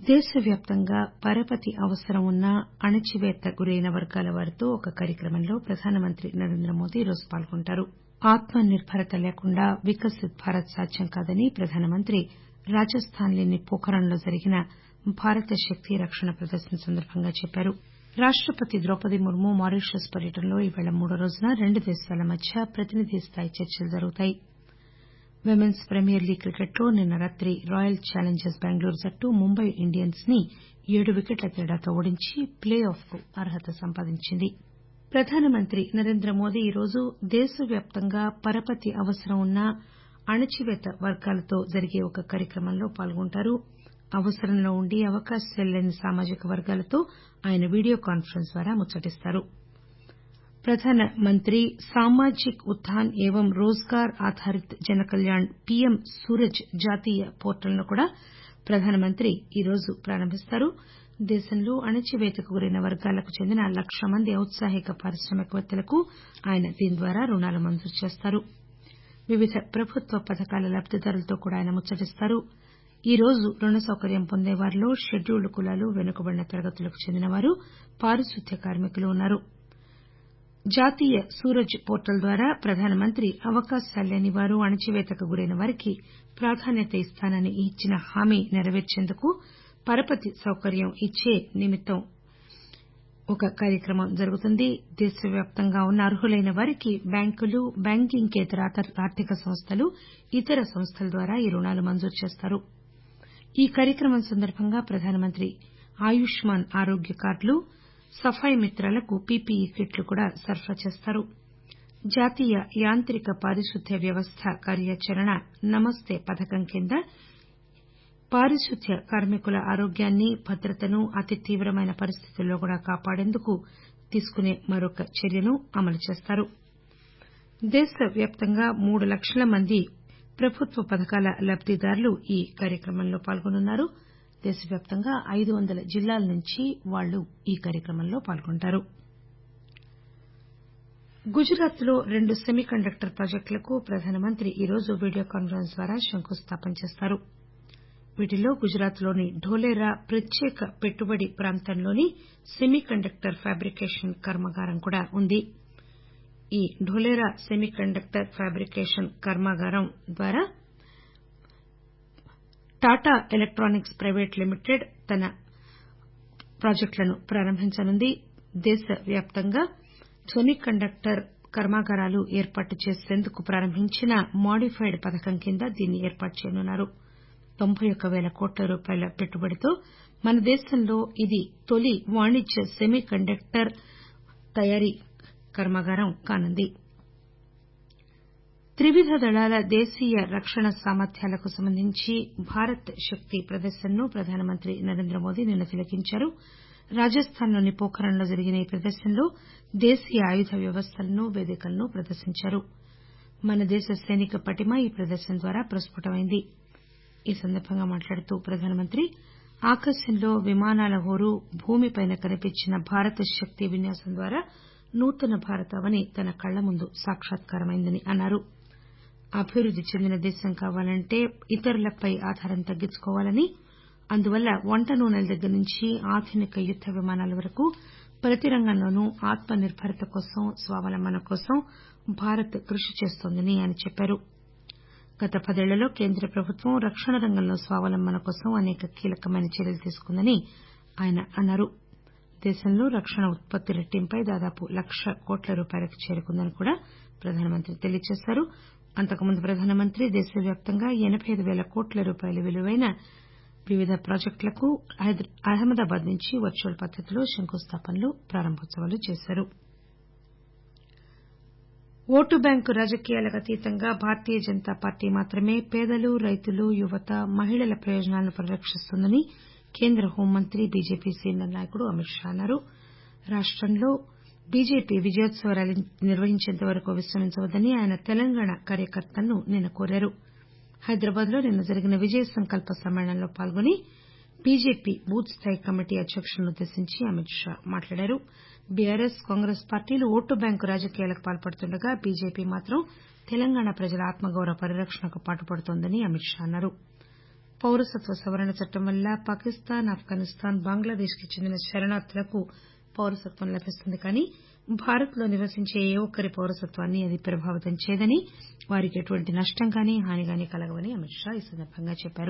దేశవ్యాప్తంగా పరపతి అవసరం ఉన్నా అణచివేతకు గురైన వర్గాల వారితో ఒక కార్యక్రమంలో ప్రధానమంత్రి నరేంద్రమోదీ ఈరోజు పాల్గొంటారు ఆత్మ నిర్బరత లేకుండా వికసిత్ భారత్ సాధ్యం కాదని ప్రధానమంత్రి రాజస్థాన్ లోని పోఖరణ్ లో జరిగిన భారత శక్తి రక్షణ ప్రదర్శన సందర్బంగా చెప్పారు రాష్టపతి ద్రౌపది ముర్ము మారిషస్ పర్యటనలో ఈరోజు మూడో రోజున రెండు దేశాల మధ్య ప్రతినిధి స్థాయి చర్చలు జరుగుతాయి విమెన్స్ ప్రీమియర్ లీగ్ క్రికెట్లో నిన్న రాత్రి రాయల్ ఛాలెంజర్స్ బెంగళూరు జట్టు ముంబై ఇండియన్స్ ని ఏడు వికెట్ల తేడాతో ఓడించి ప్లే ఆఫ్ కు అర్హత సంపాదించింది ప్రధానమంత్రి నరేంద్రమోదీ ఈరోజు దేశవ్యాప్తంగా పరపతి అవసరం ఉన్నా అణచివేత వర్గాలతో జరిగే ఒక కార్యక్రమంలో పాల్గొంటారు అవసరంలో ఉండి అవకాశాలు లేని సామాజిక వర్గాలతో ఆయన వీడియో కాన్పరెన్స్ ద్వారా ముచ్చటిస్తారు ప్రధానమంత్రి సామాజిక్ ఉత్థాన్ ఏవం రోజ్గార్ ఆధారిత్ జనకల్యాణ్ పీఎం సూరజ్ జాతీయ పోర్టల్ ను కూడా ప్రధానమంత్రి ఈరోజు ప్రారంభిస్తారు దేశంలో అణచివేతకు గురైన వర్గాలకు చెందిన లక్ష మంది ఔత్సాహిక పారిశ్రామికవేత్తలకు ఆయన దీని ద్వారా రుణాలు మంజూరు చేస్తారు వివిధ ప్రభుత్వ పథకాల లబ్దిదారులతో కూడా ఆయన ముచ్చటిస్తారు ఈరోజు రుణ సౌకర్యం పొందే వారిలో షెడ్యూల్డ్ కులాలు వెనుకబడిన తరగతులకు చెందిన వారు పారిశుద్ధ్య కార్మికులు ఉన్నారు జాతీయ సూరజ్ పోర్టల్ ద్వారా ప్రధానమంత్రి అవకాశాలు లేని వారు అణచివేతకు గురైన వారికి ప్రాధాన్యత ఇస్తానని ఇచ్చిన హామీ నెరవేర్చేందుకు పరపతి సౌకర్యం ఇచ్చే నిమిత్తం ఒక కార్యక్రమం జరుగుతుంది దేశవ్యాప్తంగా ఉన్న అర్హులైన వారికి బ్యాంకులు బ్యాంకింగేతర ఆర్థిక సంస్థలు ఇతర సంస్థల ద్వారా ఈ రుణాలు మంజూరు చేస్తారు ఈ కార్యక్రమం సందర్బంగా ప్రధానమంత్రి ఆయుష్మాన్ ఆరోగ్య కార్డులు సఫాయి మిత్రాలకు పీపీఈ కిట్లు కూడా సరఫరా చేస్తారు జాతీయ యాంత్రిక పారిశుద్ధ్య వ్యవస్థ కార్యాచరణ నమస్తే పథకం కింద పారిశుద్ధ్య కార్మికుల ఆరోగ్యాన్ని భద్రతను అతి తీవ్రమైన పరిస్థితుల్లో కూడా కాపాడేందుకు తీసుకునే మరొక చర్యను అమలు చేస్తారు దేశవ్యాప్తంగా మూడు లక్షల మంది ప్రభుత్వ పథకాల లబ్దిదారులు ఈ కార్యక్రమంలో పాల్గొనున్నారు దేశవ్యాప్తంగా ఐదు వందల జిల్లాల నుంచి వాళ్లు ఈ కార్యక్రమంలో పాల్గొంటారు గుజరాత్ లో రెండు సెమీ కండక్టర్ ప్రాజెక్టులకు ప్రధానమంత్రి ఈరోజు వీడియో కాన్పరెన్స్ ద్వారా శంకుస్థాపన చేస్తారు వీటిలో గుజరాత్ లోని ఢోలేరా ప్రత్యేక పెట్టుబడి ప్రాంతంలోని సెమీ కండక్టర్ ఫ్యాబ్రికేషన్ కర్మాగారం కూడా ఉంది ఈ ఢోలేరా సెమీ కండక్టర్ ఫ్యాబ్రికేషన్ కర్మాగారం ద్వారా టాటా ఎలక్టానిక్స్ ప్రైవేట్ లిమిటెడ్ తన ప్రాజెక్టులను ప్రారంభించనుంది దేశవ్యాప్తంగా సెమీ కండక్టర్ కర్మాగారాలు ఏర్పాటు చేసేందుకు ప్రారంభించిన మాడిఫైడ్ పథకం కింద దీన్ని ఏర్పాటు చేయనున్నారు తొంభై ఒక్క పేల కోట్ల రూపాయల పెట్టుబడితో మన దేశంలో ఇది తొలి వాణిజ్య సెమీ కండక్టర్ తయారీ కర్మాగారం కానుంది త్రివిధ దళాల దేశీయ రక్షణ సామర్థ్యాలకు సంబంధించి భారత్ శక్తి ప్రదర్శనను ప్రధానమంత్రి నరేంద్రమోదీ నిన్న తిలకించారు రాజస్థాన్ లోని పోఖరణ్ లో జరిగిన ఈ ప్రదర్శనలో దేశీయ ఆయుధ వ్యవస్థలను పేదికలను ప్రదర్శించారు మన దేశ సైనిక పటిమ ఈ ప్రదర్శన ద్వారా ప్రస్పుటమైంది ఈ సందర్బంగా మాట్లాడుతూ ప్రధానమంత్రి ఆకాశంలో విమానాల హోరు భూమిపైన కనిపించిన భారత శక్తి విన్యాసం ద్వారా నూతన భారతావని తన కళ్ల ముందు సాక్షాత్కారమైందని అన్నారు అభివృద్ది చెందిన దేశం కావాలంటే ఇతరులపై ఆధారం తగ్గించుకోవాలని అందువల్ల వంట నూనెల దగ్గర నుంచి ఆధునిక యుద్ద విమానాల వరకు ప్రతి రంగంలోనూ ఆత్మ నిర్బరత కోసం స్వావలంబన కోసం భారత్ కృషి చేస్తోందని ఆయన చెప్పారు గత పదేళ్లలో కేంద్ర ప్రభుత్వం రక్షణ రంగంలో స్వావలంబన కోసం అనేక కీలకమైన చర్యలు తీసుకుందని ఆయన అన్నారు దేశంలో రక్షణ ఉత్పత్తి రెట్టింపై దాదాపు లక్ష కోట్ల రూపాయలకు చేరుకుందని కూడా ప్రధానమంత్రి తెలియజేశారు అంతకుముందు ప్రధానమంత్రి దేశవ్యాప్తంగా ఎనబై అయిదు పేల కోట్ల రూపాయల విలువైన వివిధ ప్రాజెక్టులకు అహ్మదాబాద్ నుంచి వర్చువల్ పద్దతిలో శంకుస్థాపనలు ప్రారంభోత్సవాలు చేశారు ఓటు బ్యాంకు రాజకీయాలకు అతీతంగా భారతీయ జనతా పార్టీ మాత్రమే పేదలు రైతులు యువత మహిళల ప్రయోజనాలను పరిరక్షిస్తుందని కేంద్ర హోంమంత్రి బీజేపీ సీనియర్ నాయకుడు అమిత్ షా అన్నారు రాష్టంలో బీజేపీ విజయోత్సవ ర్యాలీ నిర్వహించేంత వరకు విశ్రమించవద్దని ఆయన తెలంగాణ కార్యకర్తలను నిన్న కోరారు హైదరాబాద్ లో నిన్న జరిగిన విజయ సంకల్ప సమ్మేళనంలో పాల్గొని బీజేపీ బూత్ స్థాయి కమిటీ అధ్యకులను ఉద్దేశించి అమిత్ షా మాట్లాడారు బీఆర్ఎస్ కాంగ్రెస్ పార్టీలు ఓటు బ్యాంకు రాజకీయాలకు పాల్పడుతుండగా బీజేపీ మాత్రం తెలంగాణ ప్రజల ఆత్మగౌరవ పరిరక్షణకు పాటుపడుతోందని అమిత్ షా అన్నారు పౌరసత్వ సవరణ చట్టం వల్ల పాకిస్తాన్ ఆఫ్ఘనిస్తాన్ బంగ్లాదేశ్ కి చెందిన శరణార్థులకు పౌరసత్వం లభిస్తుంది కానీ భారత్ లో నివసించే ఏ ఒక్కరి పౌరసత్వాన్ని అది ప్రభావితం చేయదని వారికి ఎటువంటి నష్టం గానీ హాని గానీ కలగవని అమిత్ షా ఈ సందర్బంగా చెప్పారు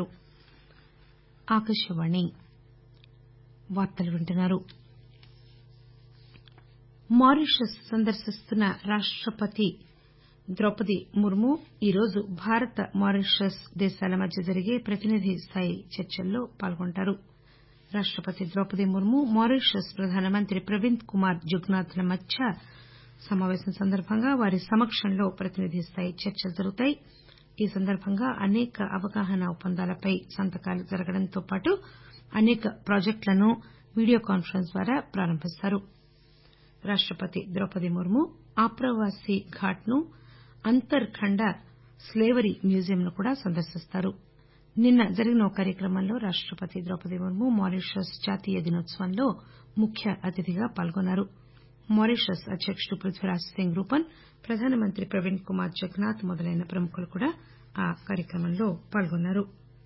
మారిషస్ సందర్శిస్తున్న రాష్టపతి ద్రౌపది ముర్ము ఈరోజు భారత్ మారిషస్ దేశాల మధ్య జరిగే ప్రతినిధి స్థాయి చర్చల్లో పాల్గొంటారు రాష్టపతి ద్రౌపది ముర్ము మారిషస్ ప్రధానమంత్రి ప్రవీంద్ కుమార్ జుగ్నాథ్ ల మధ్య సమాపేశం సందర్బంగా వారి సమక్షంలో ప్రతినిధి స్థాయి చర్చలు జరుగుతాయి ఈ సందర్బంగా అనేక అవగాహన ఒప్పందాలపై సంతకాలు జరగడంతో పాటు అనేక ప్రాజెక్టులను వీడియో కాన్పరెన్స్ ద్వారా ప్రారంభిస్తారు రాష్టపతి ద్రౌపది ముర్ము ఆప్రవాసి ఘాట్ ను అంతర్ ఖండ స్లేవరీ మ్యూజియం ను కూడా సందర్శిస్తారు నిన్న జరిగిన ఓ కార్యక్రమంలో రాష్టపతి ద్రౌపది ముర్ము మారిషస్ జాతీయ దినోత్సవంలో ముఖ్య అతిథిగా పాల్గొన్నారు మారిషస్ అధ్యకుడు పృథ్వీరాజ్ సింగ్ రూపన్ ప్రధానమంత్రి ప్రవీణ్ కుమార్ జగన్నాథ్ మొదలైన ప్రముఖులు కూడా ఆ కార్యక్రమంలో పాల్గొన్నారు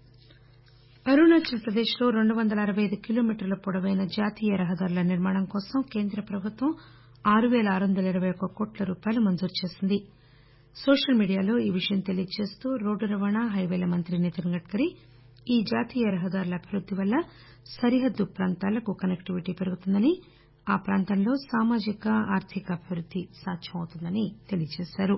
అరుణాచల్ ప్రదేశ్ లో రెండు వందల అరవై ఐదు కిలోమీటర్ల పొడవైన జాతీయ రహదారుల నిర్మాణం కోసం కేంద్ర ప్రభుత్వం ఆరు పేల ఆరు వందల ఇరవై ఒక్క కోట్ల రూపాయలు మంజూరు చేసింది సోషల్ మీడియాలో ఈ విషయం తెలియజేస్తూ రోడ్డు రవాణా హైపేల మంత్రి నితిన్ గడ్కరీ ఈ జాతీయ రహదారుల అభివృద్ది వల్ల సరిహద్దు ప్రాంతాలకు కనెక్టివిటీ పెరుగుతుందని ఆ ప్రాంతంలో సామాజిక ఆర్థిక అభివృద్ది సాధ్యమవుతుందని తెలియజేశారు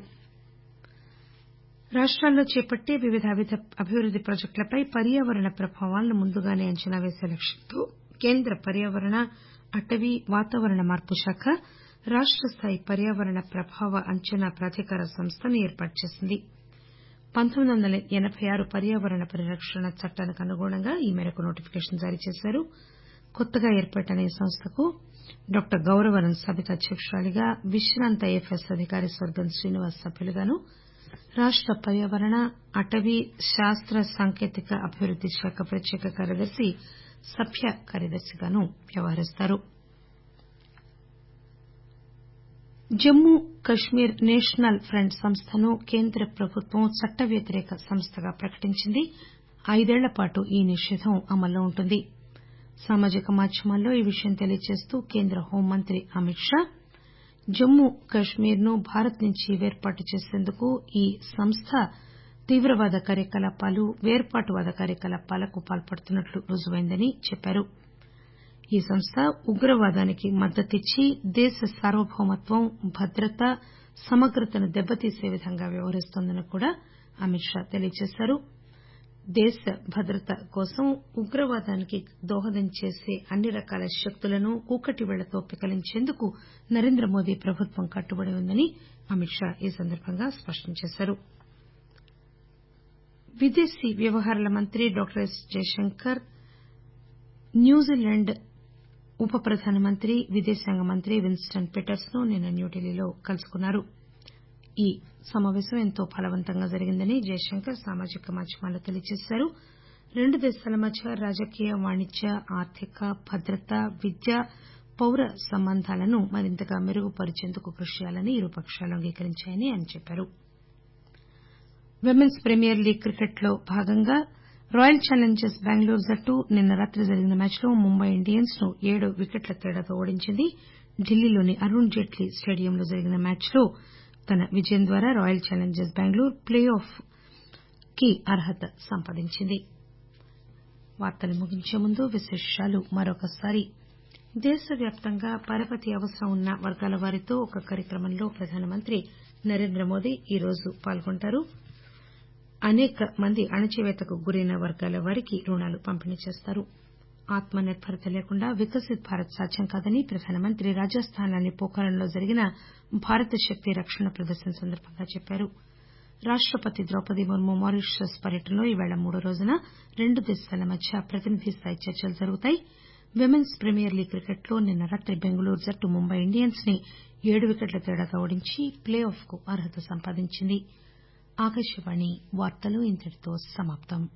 రాష్టాల్లో చేపట్టే వివిధ అభివృద్ది ప్రాజెక్టులపై పర్యావరణ ప్రభావాలను ముందుగానే అంచనా వేసే లక్ష్యంతో కేంద్ర పర్యావరణ అటవీ వాతావరణ మార్పు శాఖ రాష్ట స్థాయి పర్యావరణ ప్రభావ అంచనా ప్రాధికార సంస్థను ఏర్పాటు చేసింది పంతొమ్మిది వందల ఎనబై ఆరు పర్యావరణ పరిరక్షణ చట్టానికి అనుగుణంగా ఈ మేరకు నోటిఫికేషన్ జారీ చేశారు కొత్తగా ఏర్పాటైన ఈ సంస్థకు డాక్టర్ గౌరవరన్ సబిత అధ్యకురాలిగా విశ్రాంత ఐఎఫ్ఎస్ అధికారి స్వర్గం శ్రీనివాస్ సభ్యులుగాను రాష్ట పర్యావరణ అటవీ శాస్త సాంకేతిక అభివృద్ది శాఖ ప్రత్యేక కార్యదర్శి సభ్య కార్యదర్శిగాను వ్యవహరిస్తారు జమ్మూ కశ్మీర్ నేషనల్ ఫ్రంట్ సంస్థను కేంద్ర ప్రభుత్వం చట్ట వ్యతిరేక సంస్థగా ప్రకటించింది ఐదేళ్ల పాటు ఈ నిషేధం అమల్లో ఉంటుంది సామాజిక మాధ్యమాల్లో ఈ విషయం తెలియజేస్తూ కేంద్ర హోంమంత్రి అమిత్ షా జమ్మూ కశ్మీర్ ను భారత్ నుంచి పేర్పాటు చేసేందుకు ఈ సంస్థ తీవ్రవాద కార్యకలాపాలు పేర్పాటువాద కార్యకలాపాలకు పాల్పడుతున్నట్లు రుజువైందని చెప్పారు ఈ సంస్థ ఉగ్రవాదానికి మద్దతిచ్చి దేశ సార్వభౌమత్వం భద్రత సమగ్రతను దెబ్బతీసే విధంగా వ్యవహరిస్తోందని కూడా అమిత్ షా తెలియజేశారు దేశ భద్రత కోసం ఉగ్రవాదానికి దోహదం చేసే అన్ని రకాల శక్తులను కూకటి పేళ్లతో పెకలించేందుకు నరేంద్ర మోదీ ప్రభుత్వం కట్టుబడి ఉందని అమిత్ షా ఈ సందర్బంగా స్పష్టం చేశారు విదేశీ వ్యవహారాల మంత్రి డాక్టర్ ఎస్ జైశంకర్ న్యూజిలాండ్ ఉప ప్రధానమంత్రి విదేశాంగ మంత్రి విన్స్టన్ పీటర్స్ ను నిన్న న్యూఢిల్లీలో కలుసుకున్నారు ఈ సమాపేశం ఎంతో ఫలవంతంగా జరిగిందని జైశంకర్ సామాజిక మాధ్యమాల్లో తెలియజేశారు రెండు దేశాల మధ్య రాజకీయ వాణిజ్య ఆర్థిక భద్రత విద్య పౌర సంబంధాలను మరింతగా మెరుగుపరిచేందుకు కృషి చేయాలని ఇరు పక్షాలు అంగీకరించాయని ఆయన చెప్పారు విమెన్స్ ప్రీమియర్ లీగ్ క్రికెట్ లో భాగంగా రాయల్ ఛాలెంజర్స్ బెంగళూరు జట్టు నిన్న రాత్రి జరిగిన మ్యాచ్ లో ముంబై ఇండియన్స్ ను ఏడు వికెట్ల తేడాతో ఓడించింది ఢిల్లీలోని అరుణ్ జైట్లీ స్టేడియంలో జరిగిన మ్యాచ్ లో తన విజయం ద్వారా Royal Challengers Bengaluru play off కి అర్హత సంపాదించింది దేశవ్యాప్తంగా పరపతి అవసరం ఉన్న వర్గాల వారితో ఒక కార్యక్రమంలో ప్రధానమంత్రి నరేంద్ర మోదీ ఈరోజు పాల్గొంటారు అనేక మంది అణచివేతకు గురైన వర్గాల వారికి రుణాలు పంపిణీ చేస్తారు ఆత్మ నిర్బరత లేకుండా వికసిత్ భారత్ సాధ్యం కాదని ప్రధానమంత్రి రాజస్థాన్లోని పోఖరణ్ లో జరిగిన భారత శక్తి రక్షణ ప్రదర్శన సందర్బంగా చెప్పారు రాష్టపతి ద్రౌపది ముర్ము మారిషస్ పర్యటనలో ఈరోజు మూడో రోజున రెండు దేశాల మధ్య ప్రతినిధి స్థాయి చర్చలు జరుగుతాయి విమెన్స్ ప్రీమియర్ లీగ్ క్రికెట్ లో నిన్న రాత్రి బెంగళూరు జట్టు ముంబై ఇండియన్స్ ని ఏడు వికెట్ల తేడాతో ఓడించి ప్లే ఆఫ్ కు అర్హత సంపాదించింది